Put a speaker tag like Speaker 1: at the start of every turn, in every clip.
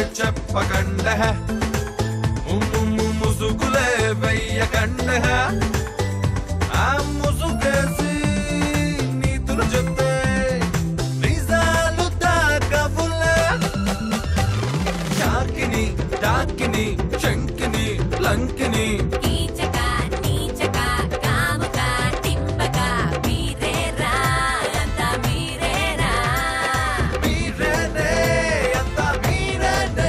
Speaker 1: చెప్పకండ ముమ్ము ముసుగులే వెయ్యకండ ఆ ముసుగేసి నీతులు చెప్తే నిజాలు తాకబులే చాకిని డాకిని చంకిని లంకిని
Speaker 2: కీచక నీచక కాముక టింబక మీరేరా అంత మీరేరా
Speaker 1: మీరేనే అంత మీరేనే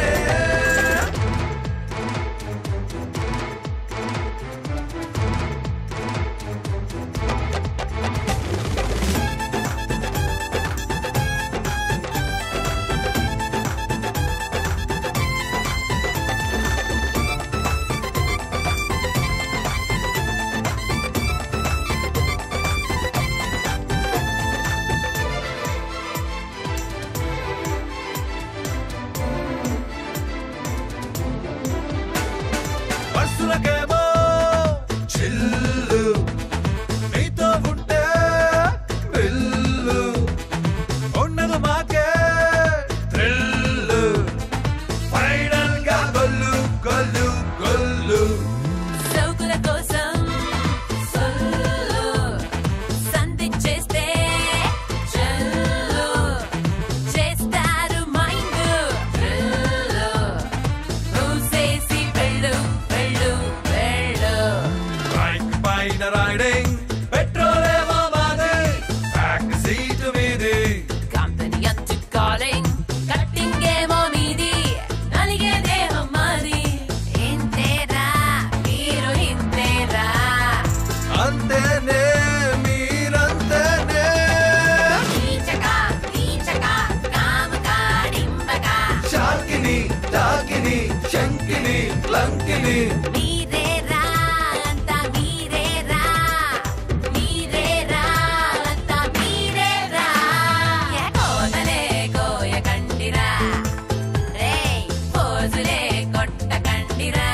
Speaker 1: బస్సులకేమో చిల్లు నీతో ఉంటే బిల్లు ఉండదు మాకే థ్రిల్లు ఫైనల్ గా గొల్లు గొల్లు గొల్లు
Speaker 2: సౌకుల కోసం సొల్లు సంధి చేస్తే చల్లు చేస్తారు మైండ్ థ్రిల్లు మూసేసి వెళ్ళు వెళ్ళు వెళ్ళు
Speaker 1: బైక్ పైన రైడింగ్ పెట్రోల్ ఏమో మాది బ్యాక్ సీట్ మీది
Speaker 2: కంపెనీ అంచు కాలింగ్ కట్టింగ్ ఏమో మీది నలిగే దేహం మాది ఇంతేరా మీరు ఇంతేరా
Speaker 1: అంతేనే మీరంతేనే
Speaker 2: నీచక నీచక కాముక డింబక
Speaker 1: షాకిని డాకిని శంకిని లంకిని
Speaker 2: మీరేరా అంత మీరేరా మీరేరా అంత మీరేరా కోతలే కోయకండిరా రేయ్ పోజులే కొట్టకండిరా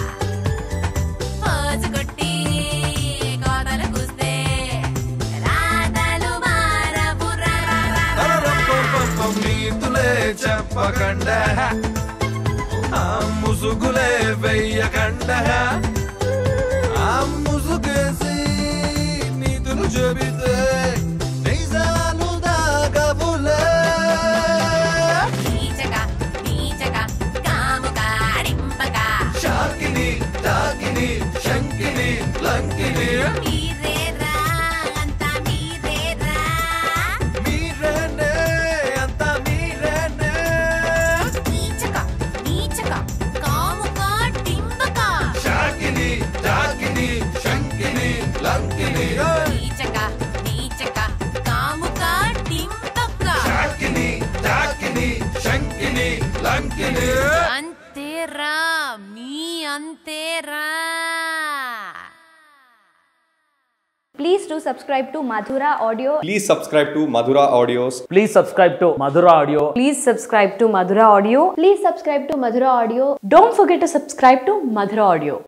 Speaker 2: పోజు కొట్టి కోతలు కూస్తే రాతలు మారపురా
Speaker 1: అరరప్పప్పప్ప నీతులే చెప్పకండ ఆ ముసుగులే వెయ్యకండ ఆ ముసుగేసి నీతులు చెబితే నిజాలు దాగబులే
Speaker 2: నీచక నీచక కాముక డింబక
Speaker 1: షాకిని డాకిని శంకిని లంకిని
Speaker 2: మీరేరా అంత మీరేరా
Speaker 1: మీరేనే అంత మీరేనే
Speaker 2: నీచక నీచక కాముక డింబక
Speaker 1: షాకిని డాకిని శంకిని లంకిని
Speaker 2: నీచక నీచక కాముక డింబక
Speaker 1: షాకిని డాకిని శంకిని లంకిని
Speaker 2: అంతేరా మీ అంతేరా
Speaker 3: Please do subscribe to Madhura Audio.
Speaker 4: Please subscribe to Madhura Audios.
Speaker 5: Please subscribe to Madhura Audio.
Speaker 3: Please subscribe to Madhura Audio. Please subscribe to Madhura Audio. Don't forget to subscribe to Madhura Audio.